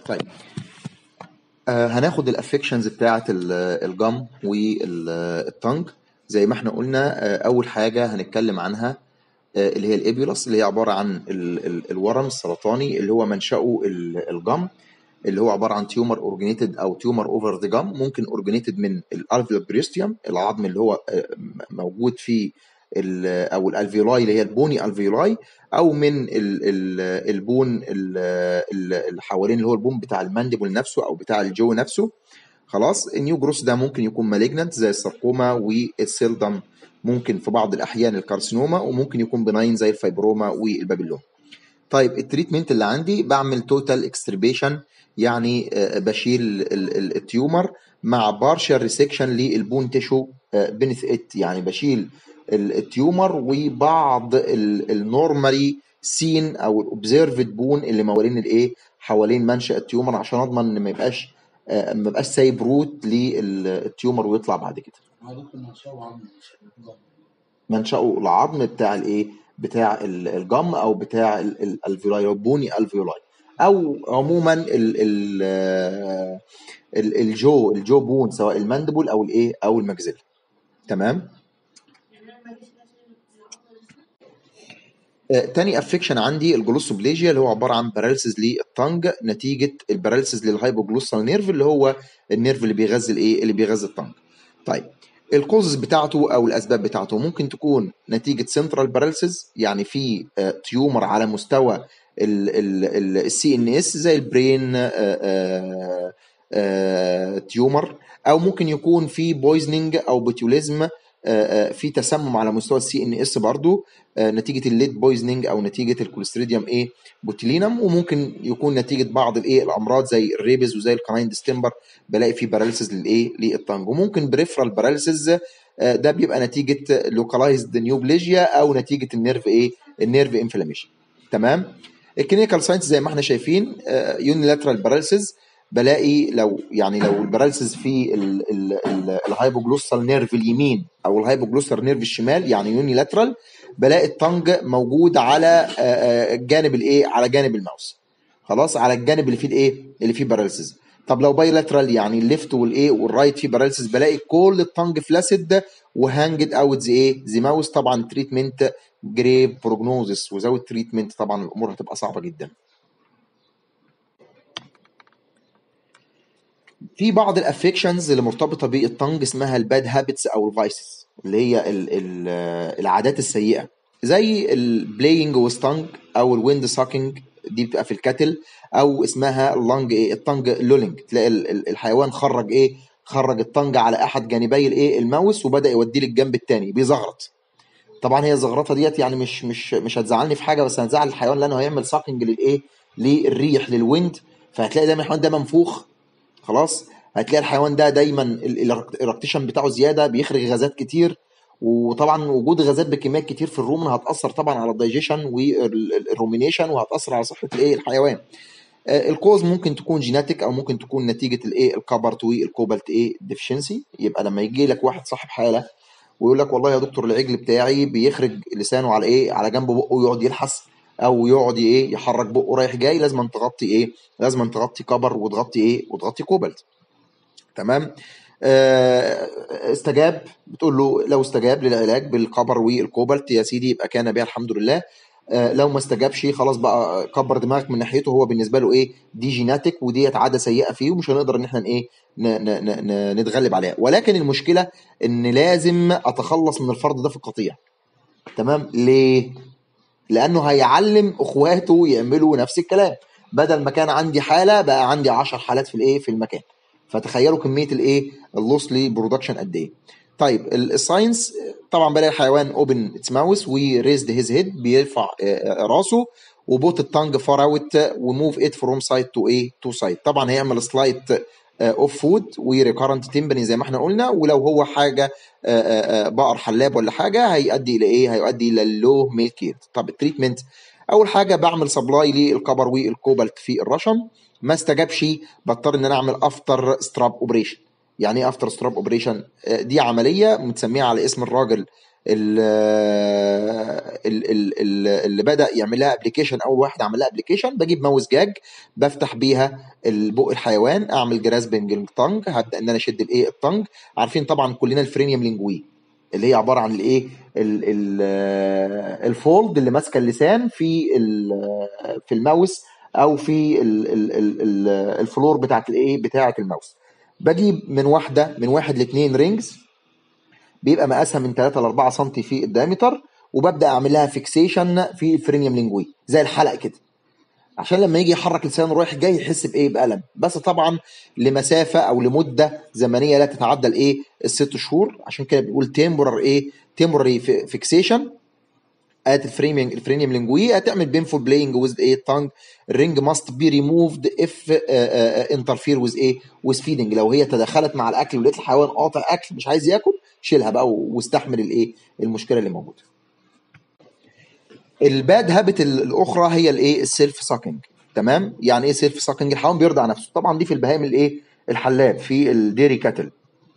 طيب آه هناخد الافكشنز بتاعه ال- الجم والتنج زي ما احنا قلنا آه اول حاجه هنتكلم عنها آه اللي هي الابيولس اللي هي عباره عن ال- ال- الورم السرطاني اللي هو منشأه ال- الجم اللي هو عباره عن تيومر اورجينيتد او تيومر اوفر ذا جم ممكن اورجينيتد من الالفيول بريستيوم العظم اللي هو آه، موجود فيه ال- او الالفيولاي اللي هي البوني الفيولاي او من ال- ال- البون ال- ال- اللي حوالين اللي هو البون بتاع المانديبل نفسه او بتاع الجو نفسه خلاص النيو جروس ده ممكن يكون مالجنت زي الساركوما والسيلدم ممكن في بعض الاحيان الكارسينوما وممكن يكون بناين زي الفايبروما والبابيلوما طيب التريتمنت اللي عندي بعمل توتال اكستربيشن يعني آه، بشيل ال- ال- التيومر مع بارشال ريسكشن للبون تيشو بنث ات يعني بشيل ال- التيومر وبعض النورمالي سين او الاوبزرفد بون اللي موالين الايه حوالين منشأ التيومر عشان اضمن ان ما يبقاش آه، ما يبقاش سايب روت للتيومر ويطلع بعد كده هو دكتور منشأه عامل مش الجم منشأه العظم بتاع الايه بتاع ال- الجم او بتاع ال- ال- الالفيولاي أو البوني الفيولاي او عموما ال ال آه، ال- الجو الجو بون سواء الماندبل او الايه او المجزله تمام آه، تاني افكشن عندي الجلوسوبليجيا اللي هو عباره عن باراليسيس للطنج نتيجه الباراليسيس للهايبوجلوسال نيرف اللي هو النيرف اللي بيغذي الايه اللي بيغذي الطنج طيب الكوزز بتاعته او الاسباب بتاعته ممكن تكون نتيجه سنترال باراليسيس يعني في آه، تيومر على مستوى السي ان اس زي البرين آه، آه، آه، تيومر او ممكن يكون في بويزنينج او بوتيوليزم آه، آه، في تسمم على مستوى السي ان اس برضو آه، نتيجه الليد بويزنينج او نتيجه الكوليستريديوم ايه بوتيلينم وممكن يكون نتيجه بعض الايه الامراض زي الريبز وزي الكاين ديستمبر بلاقي فيه باراليسيس للايه للطنج وممكن بريفرال باراليسيس ده بيبقى نتيجه لوكالايزد نيوبليجيا او نتيجه النيرف ايه النيرف انفلاميشن تمام الكلينيكال ساينس زي ما احنا شايفين يونيلاترال باراليسيس بلاقي لو يعني لو الباراليسيس في ال- ال- ال- الهايبوجلوسال نيرف اليمين او الهايبوجلوسال نيرف الشمال يعني يونيلاترال بلاقي الطنج موجود على آه، آه، جانب الايه على جانب الماوس خلاص على الجانب اللي فيه الايه اللي فيه باراليسيس طب لو بايلاترال يعني الليفت والايه والرايت فيه باراليسيس بلاقي كل الطنج فلاسد وهانجد اوت زي ايه زي ماوس طبعا تريتمنت جريف بروجنوزس وزود تريتمنت طبعا الامور هتبقى صعبه جدا في بعض الافكشنز اللي مرتبطه بالطنج اسمها الباد هابتس او الفايسز اللي هي ال ال العادات السيئه زي البلاينج وستانج او الويند ساكينج دي بتبقى في الكاتل او اسمها اللانج ايه الطنج لولينج تلاقي ال- ال- الحيوان خرج ايه خرج الطنج على احد جانبي الايه الماوس وبدا يوديه للجنب الثاني بيزغرط طبعا هي الزغرطه ديت يعني مش مش مش هتزعلني في حاجه بس هتزعل الحيوان لانه هيعمل ساكينج للايه للريح للويند فهتلاقي دايما الحيوان ده منفوخ خلاص هتلاقي الحيوان ده دايما الاراكتيشن بتاعه زياده بيخرج غازات كتير وطبعا وجود غازات بكميات كتير في الرومن هتاثر طبعا على الدايجيشن والرومينيشن وهتاثر على صحه الايه الحيوان آه، الكوز ممكن تكون جيناتيك او ممكن تكون نتيجه الايه الكبرت والكوبالت ايه ديفشنسي يبقى لما يجي لك واحد صاحب حاله ويقول لك والله يا دكتور العجل بتاعي بيخرج لسانه على ايه على جنب بقه ويقعد يلحس او يقعد ايه يحرك بقه رايح جاي لازم تغطي ايه لازم تغطي كبر وتغطي ايه وتغطي كوبالت تمام آه، استجاب بتقول له لو استجاب للعلاج بالكبر والكوبالت يا سيدي يبقى كان بها الحمد لله آه، لو ما استجابش خلاص بقى كبر دماغك من ناحيته هو بالنسبه له ايه دي جيناتيك وديت عاده سيئه فيه ومش هنقدر ان احنا ايه ن- ن- ن- ن- نتغلب عليها ولكن المشكله ان لازم اتخلص من الفرد ده في القطيع تمام ليه لانه هيعلم اخواته يعملوا نفس الكلام بدل ما كان عندي حاله بقى عندي 10 حالات في الايه في المكان فتخيلوا كميه الايه اللوس برودكشن قد ايه طيب ال- الساينس طبعا بلاقي الحيوان اوبن اتس ماوس وريزد هيز هيد بيرفع آه، راسه وبوت التانج فار اوت وموف ات فروم سايد تو ايه تو سايد طبعا هيعمل سلايت اوف فود وريكارنت تمبني زي ما احنا قلنا ولو هو حاجه آه، آه، آه، بقر حلاب ولا حاجه هيؤدي الى ايه هيؤدي الى اللو ميلك يلد طب التريتمنت اول حاجه بعمل سبلاي للكبر والكوبالت في الرشم ما استجابش بضطر ان انا اعمل افتر ستراب اوبريشن يعني ايه افتر ستراب اوبريشن دي عمليه متسميها على اسم الراجل ال- ال- ال- ال- اللي بدا يعمل لها ابلكيشن اول واحد عمل لها ابلكيشن بجيب ماوس جاج بفتح بيها البق الحيوان اعمل جراسبنج تانج هبدا ان انا اشد الايه التانج عارفين طبعا كلنا الفرينيوم لينجوي اللي هي عباره عن الايه ال- ال- الفولد اللي ماسكه اللسان في ال- في الماوس او في ال- ال- ال- ال- الفلور بتاعت الايه بتاعت الماوس بجيب من واحده من واحد لاثنين رينجز بيبقى مقاسها من 3 ل 4 سم في الدايمتر وببدا اعمل لها فيكسيشن في الفرينيوم لينجوي زي الحلق كده عشان لما يجي يحرك لسانه رايح جاي يحس بايه بالم بس طبعا لمسافه او لمده زمنيه لا تتعدى الايه الست شهور عشان كده بنقول تمبرر ايه تمبرري فيكسيشن at الفريمينج الفرينيوم لينجوي هتعمل بينفول بلاينج ويز ايه تانج الرينج ماست بي ريموفد اف انترفير ويز ايه ويز فيدنج لو هي تدخلت مع الاكل ولقيت الحيوان قاطع اكل مش عايز ياكل شيلها بقى واستحمل الايه المشكله اللي موجوده الباد هابت الاخرى هي الايه السيلف ساكينج تمام يعني ايه سيلف ساكينج الحيوان بيرضع نفسه طبعا دي في البهائم الايه الحلاب في الديري كاتل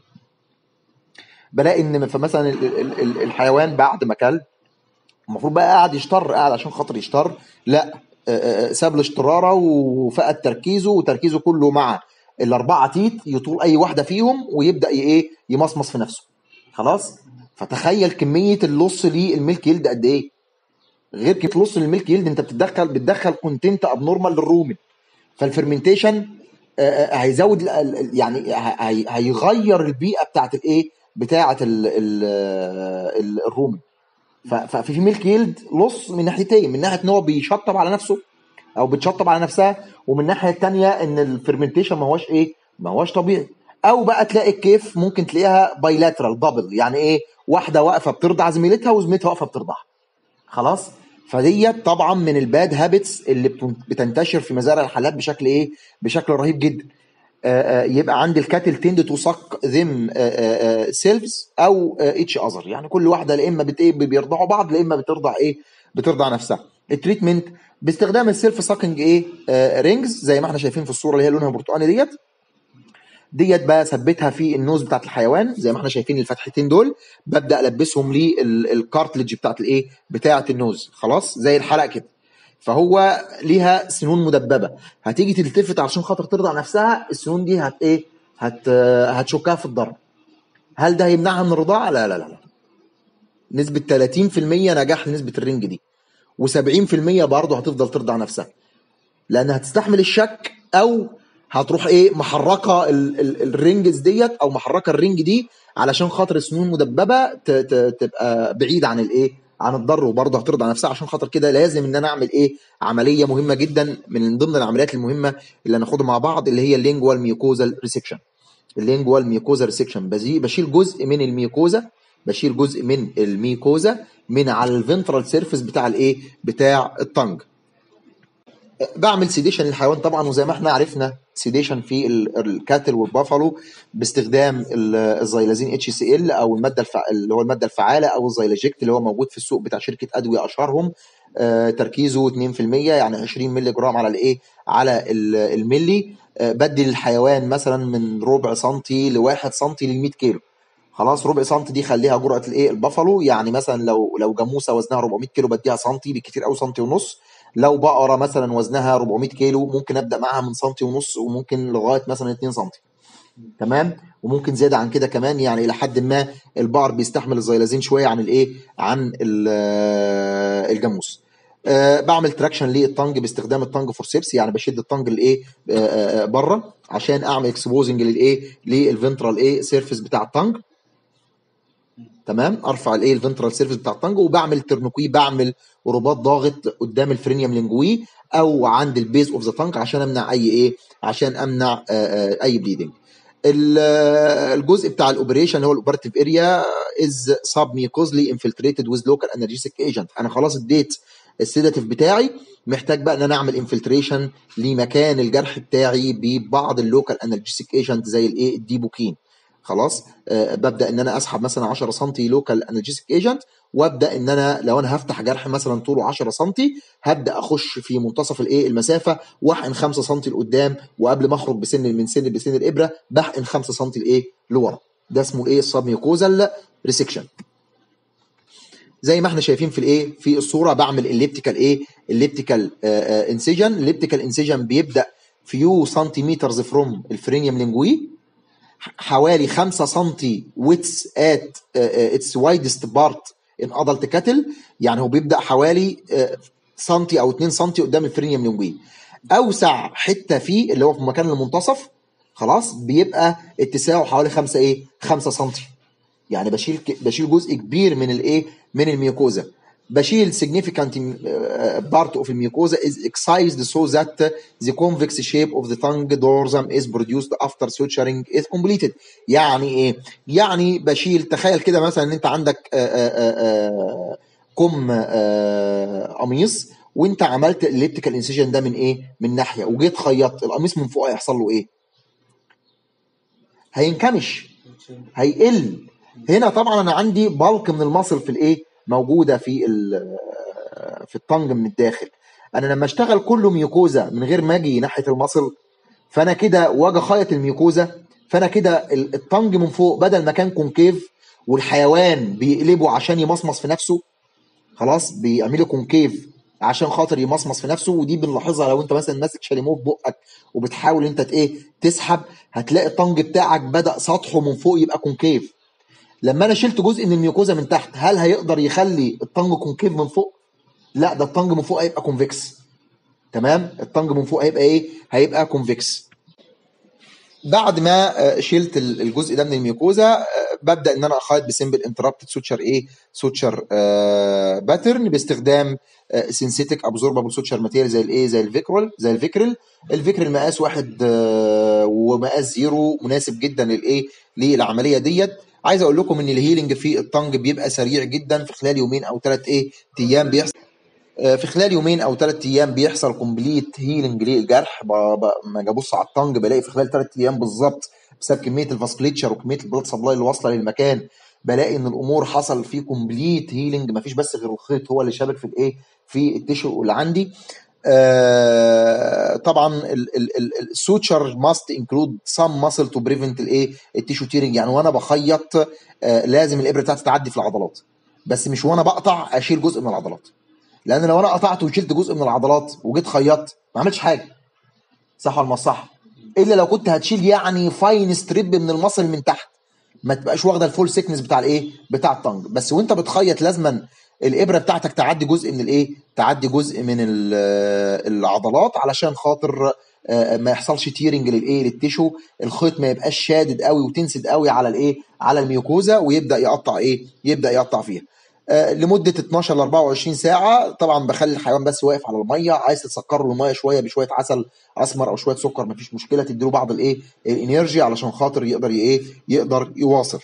بلاقي ان فمثلا ال- ال- ال- الحيوان بعد ما كل المفروض بقى قاعد يشتر قاعد عشان خاطر يشتر لا آه، آه، ساب الاشتراره وفقد تركيزه وتركيزه كله مع الاربعه تيت يطول اي واحده فيهم ويبدا ي- ايه يمصمص في نفسه خلاص فتخيل كميه اللص للميلك يلد قد ايه غير كميه اللص للميلك يلد انت بتدخل بتدخل كونتنت ابنورمال للرومن فالفرمنتيشن آه، آه، هيزود ال- ال- يعني ه- هي- هيغير البيئه بتاعت الايه بتاعت ال- ال- ال- الرومن ف- ففي في ميلك يلد لص من ناحيتين من ناحيه ان هو بيشطب على نفسه او بتشطب على نفسها ومن الناحيه الثانيه ان الفرمنتيشن ما هوش ايه ما هوش طبيعي او بقى تلاقي الكيف ممكن تلاقيها بايلاترال دبل يعني ايه واحده واقفه بترضع زميلتها وزميلتها واقفه بترضعها خلاص فديت طبعا من الباد هابتس اللي بتن- بتنتشر في مزارع الحلاب بشكل ايه بشكل رهيب جدا آه، آه، يبقى عند الكاتل تند تو سك ذم سيلفز او اتش اذر يعني كل واحده لا اما بت ايه بيرضعوا بعض لا اما بترضع ايه بترضع نفسها التريتمنت باستخدام السيلف ساكنج ايه رينجز زي ما احنا شايفين في الصوره اللي هي لونها برتقاني ديت ديت بقى ثبتها في النوز بتاعت الحيوان زي ما احنا شايفين الفتحتين دول ببدا البسهم للكارتلج بتاعت الايه بتاعت النوز خلاص زي الحلقه كده فهو ليها سنون مدببه هتيجي تلتفت عشان خاطر ترضع نفسها السنون دي هت ايه هت هتشكها في الضرب هل ده هيمنعها من الرضاعه لا لا لا لا نسبه 30% نجاح لنسبه الرنج دي و70% برضه هتفضل ترضع نفسها لانها هتستحمل الشك او هتروح ايه محركه ال- ال- الرينجز ديت او محركه الرينج دي علشان خاطر سنون مدببه ت- ت- تبقى بعيد عن الايه عن الضر وبرضه هترضع نفسها عشان خاطر كده لازم ان انا اعمل ايه عمليه مهمه جدا من ضمن العمليات المهمه اللي هناخدها مع بعض اللي هي اللينجوال ميوكوزال ريسكشن اللينجوال ميوكوزا ريسكشن بشيل جزء من الميوكوزا بشيل جزء من الميوكوزا من على الفنترال سيرفيس بتاع الايه بتاع الطنج بعمل سيديشن للحيوان طبعا وزي ما احنا عرفنا سيديشن في ال- الكاتل والبافالو باستخدام ال- الزيلازين اتش سي ال او الماده الفع... اللي هو الماده الفعاله او الزيلاجيكت اللي هو موجود في السوق بتاع شركه ادويه اشهرهم آه، تركيزه 2% يعني 20 مللي جرام على الايه على ال- الملي آه، بدي للحيوان مثلا من ربع سنتي لواحد سنتي لل 100 كيلو خلاص ربع سنتي دي خليها جرعه الايه البافالو يعني مثلا لو لو جاموسه وزنها 400 كيلو بديها سنتي بالكتير قوي سنتي ونص لو بقره مثلا وزنها 400 كيلو ممكن ابدا معاها من سنتي ونص وممكن لغايه مثلا 2 سنتي تمام وممكن زياده عن كده كمان يعني الى حد ما البقر بيستحمل الزيلازين شويه عن الايه عن ال- آه، الجاموس أه بعمل تراكشن للطنج باستخدام الطنج فورسيبس يعني بشد الطنج الايه أه بره عشان اعمل اكسبوزنج للايه للفنترال ايه سيرفيس بتاع الطنج تمام ارفع الايه الفنترال سيرفيس بتاع الطنج وبعمل ترنكوي بعمل رباط ضاغط قدام الفرينيوم لينجوي او عند البيز اوف ذا طنج عشان امنع اي ايه عشان امنع آه، آه، اي بليدنج الجزء بتاع الاوبريشن اللي هو الاوبرتيف اريا از سب ميوكوزلي انفلتريتد ويز لوكال انرجيسيك ايجنت انا خلاص اديت السيداتيف بتاعي محتاج بقى ان انا اعمل انفلتريشن لمكان الجرح بتاعي ببعض اللوكال انرجيسيك ايجنت زي الايه الديبوكين خلاص آه ببدا ان انا اسحب مثلا 10 سم لوكال انرجيسيك ايجنت وابدا ان انا لو انا هفتح جرح مثلا طوله 10 سم هبدا اخش في منتصف الايه المسافه واحقن 5 سم لقدام وقبل ما اخرج بسن من سن بسن الابره بحقن 5 سم لايه لورا ده اسمه ايه السب ميوكوزال ريسكشن زي ما احنا شايفين في الايه في الصوره بعمل الليبتيكال ايه الليبتيكال انسيجن الليبتيكال انسيجن بيبدا فيو سنتيمترز فروم الفرينيوم لينجوي حوالي 5 سم ويتس ات اتس وايدست بارت ان ادلت كاتل يعني هو بيبدا حوالي آه، سنتي او 2 سنتي قدام الفرينيوم لينجوي اوسع حته فيه اللي هو في مكان المنتصف خلاص بيبقى اتساعه حوالي 5 ايه 5 سم يعني بشيل ك- بشيل جزء كبير من الايه من الميوكوزا بشيل significant uh, part of الميوكوزا is excised so that the convex shape of the tongue dorsum is produced after suturing is completed يعني ايه يعني بشيل تخيل كده مثلا ان انت عندك آه، آه، آه، كم آه، قميص وانت عملت الليبتيكال انسيجن ده من ايه من ناحيه وجيت خيطت القميص من فوق هيحصل له ايه هينكمش هيقل هنا طبعا انا عندي بالك من المصل في الايه موجوده في ال- في الطنج من الداخل انا لما اشتغل كله ميوكوزا من غير ما اجي ناحيه المصل فانا كده واجي اخيط الميوكوزا فانا كده ال- الطنج من فوق بدل ما كان كونكيف والحيوان بيقلبه عشان يمصمص في نفسه خلاص بيعملوا كونكيف عشان خاطر يمصمص في نفسه ودي بنلاحظها لو انت مثلا ماسك شاليمو في بقك وبتحاول انت ت- ايه تسحب هتلاقي الطنج بتاعك بدا سطحه من فوق يبقى كونكيف لما انا شلت جزء من الميوكوزا من تحت هل هيقدر يخلي الطنج كونكيف من فوق لا ده الطنج من فوق هيبقى كونفكس تمام الطنج من فوق هيبقى ايه هيبقى كونفكس بعد ما آه، شلت ال- الجزء ده من الميوكوزا آه، ببدا ان انا اخيط بسمبل انتربتد سوتشر ايه سوتشر باترن باستخدام سينثيتك ابزوربابل سوتشر ماتيريال زي الايه زي الفيكرول زي الفيكرل الفيكرل مقاس واحد آه، ومقاس زيرو مناسب جدا للايه للعمليه ديت عايز اقول لكم ان الهيلينج في الطنج بيبقى سريع جدا في خلال يومين او ثلاث ايه ايام بيحصل آه، في خلال يومين او ثلاث ايام بيحصل كومبليت هيلينج للجرح ب- ب- لما اجي ابص على الطنج بلاقي في خلال ثلاث ايام بالظبط بسبب كميه الفاسكليتشر وكميه البلاد سبلاي اللي واصله للمكان بلاقي ان الامور حصل فيه كومبليت هيلينج مفيش بس غير الخيط هو اللي شابك في الايه في التشو اللي عندي آه طبعا السوتشر ماست انكلود سم ماسل تو بريفنت الايه التيشو تيرنج يعني وانا بخيط آه لازم الابره بتاعتي تعدي في العضلات بس مش وانا بقطع اشيل جزء من العضلات لان لو انا قطعت وشلت جزء من العضلات وجيت خيطت ما عملتش حاجه صح ولا مش صح الا لو كنت هتشيل يعني فاين ستريب من المصل من تحت ما تبقاش واخده الفول سيكنس بتاع الايه بتاع الطنج بس وانت بتخيط لازما الابره بتاعتك تعدي جزء من الايه تعدي جزء من ال- العضلات علشان خاطر آه، ما يحصلش تيرنج للايه للتيشو الخيط ما يبقاش شادد قوي وتنسد قوي على الايه على الميوكوزا ويبدا يقطع ايه يبدا يقطع فيها آه، لمده 12 ل 24 ساعه طبعا بخلي الحيوان بس واقف على الميه عايز تسكر له الميه شويه بشويه عسل اسمر او شويه سكر مفيش مشكله تديله بعض الايه الانرجي علشان خاطر يقدر ي- ايه يقدر يواصل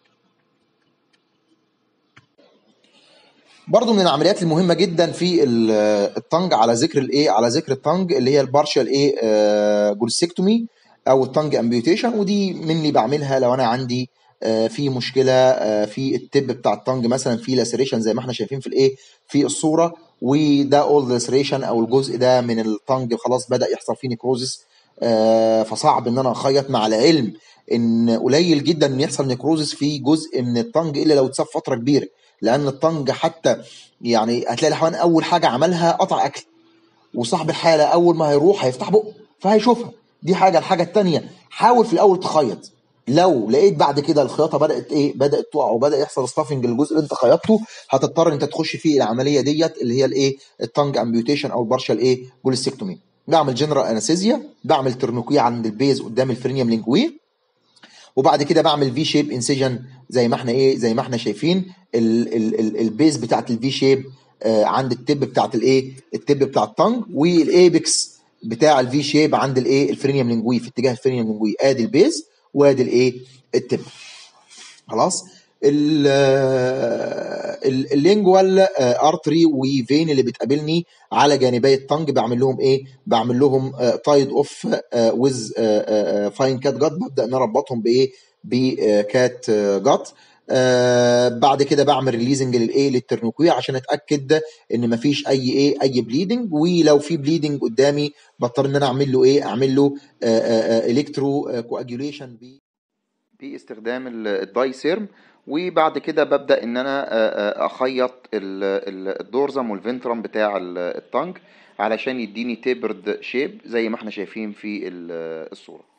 برضو من العمليات المهمه جدا في ال- الطنج على ذكر الايه على ذكر الطنج اللي هي البارشال ايه آه، جولسكتومي او الطنج امبيوتيشن ودي من اللي بعملها لو انا عندي آه، في مشكله آه، في التب بتاع الطنج مثلا في لاسريشن زي ما احنا شايفين في الايه في الصوره وده اول لاسريشن او الجزء ده من الطنج خلاص بدا يحصل فيه نيكروزس آه، فصعب ان انا اخيط مع العلم ان قليل جدا ان يحصل نيكروزس في جزء من الطنج الا لو اتساب فتره كبيره لان الطنج حتى يعني هتلاقي الحيوان اول حاجه عملها قطع اكل وصاحب الحاله اول ما هيروح هيفتح بقه فهيشوفها دي حاجه الحاجه التانيه حاول في الاول تخيط لو لقيت بعد كده الخياطه بدات ايه بدات تقع وبدا يحصل ستافنج للجزء اللي انت خيطته هتضطر انت تخش في العمليه ديت اللي هي الايه التانج امبيوتيشن او البارشال ايه جولستكتومي بعمل جنرال انستيزيا بعمل ترنوكيه عند البيز قدام الفرينيوم لينجوي وبعد كده بعمل في شيب انسيجن زي ما احنا ايه زي ما احنا شايفين ال ال ال البيز بتاعت الفي شيب آه عند التب بتاعت الايه التب بتاع التنج والايبكس بتاع الفي شيب عند الايه الفرينيوم لينجوي في اتجاه الفرينيوم لينجوي ادي البيز وادي الايه التب خلاص ال- ال- اللينجوال ارتري وفين اللي بتقابلني على جانبي الطنج بعمل لهم ايه بعمل لهم تايد اوف ويز فاين كات جات ببدا ان أنا اربطهم بايه بكات جات آه بعد كده بعمل ريليزنج للايه للترنوكويه عشان اتاكد ان مفيش اي ايه اي بليدنج ولو في بليدنج قدامي بضطر ان انا اعمل له ايه اعمل له الكترو كواجيوليشن باستخدام ال- الداي سيرم وبعد كده ببدأ ان انا آه، آه، اخيط ال- ال- الدورزم والفنترم بتاع ال- التانج علشان يديني تيبرد شيب زي ما احنا شايفين في ال- الصورة